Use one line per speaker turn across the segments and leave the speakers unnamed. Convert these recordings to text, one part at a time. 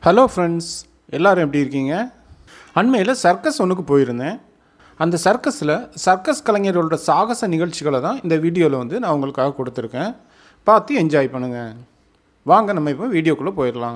hello friends எல்லாரும் எப்படி இருக்கீங்க அண்மையில் சர்க்கஸ் ஒன்றுக்கு போயிருந்தேன் அந்த சர்க்கஸில் சர்க்கஸ் கலைஞர்களோட சாகச நிகழ்ச்சிகளை தான் இந்த வீடியோவில் வந்து நான் உங்களுக்காக கொடுத்துருக்கேன் பார்த்து என்ஜாய் பண்ணுங்கள் வாங்க நம்ம இப்போ வீடியோக்குள்ளே போயிடலாம்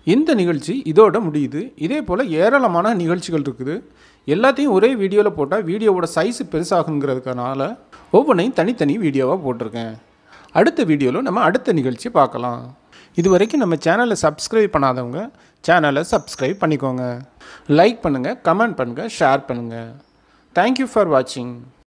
இந்த நிகழ்ச்சி இதோட முடியுது இதே போல் ஏராளமான நிகழ்ச்சிகள் இருக்குது எல்லாத்தையும் ஒரே வீடியோவில் போட்டால் வீடியோவோட சைஸு பெருசாகுங்கிறதுக்கனால ஒவ்வொன்றையும் தனித்தனி வீடியோவாக போட்டிருக்கேன் அடுத்த வீடியோவில் நம்ம அடுத்த நிகழ்ச்சி பார்க்கலாம் இது வரைக்கும் நம்ம சேனலை சப்ஸ்கிரைப் பண்ணாதவங்க சேனலை சப்ஸ்கிரைப் பண்ணிக்கோங்க லைக் பண்ணுங்கள் கமெண்ட் பண்ணுங்கள் ஷேர் பண்ணுங்கள் தேங்க்யூ ஃபார் வாட்சிங்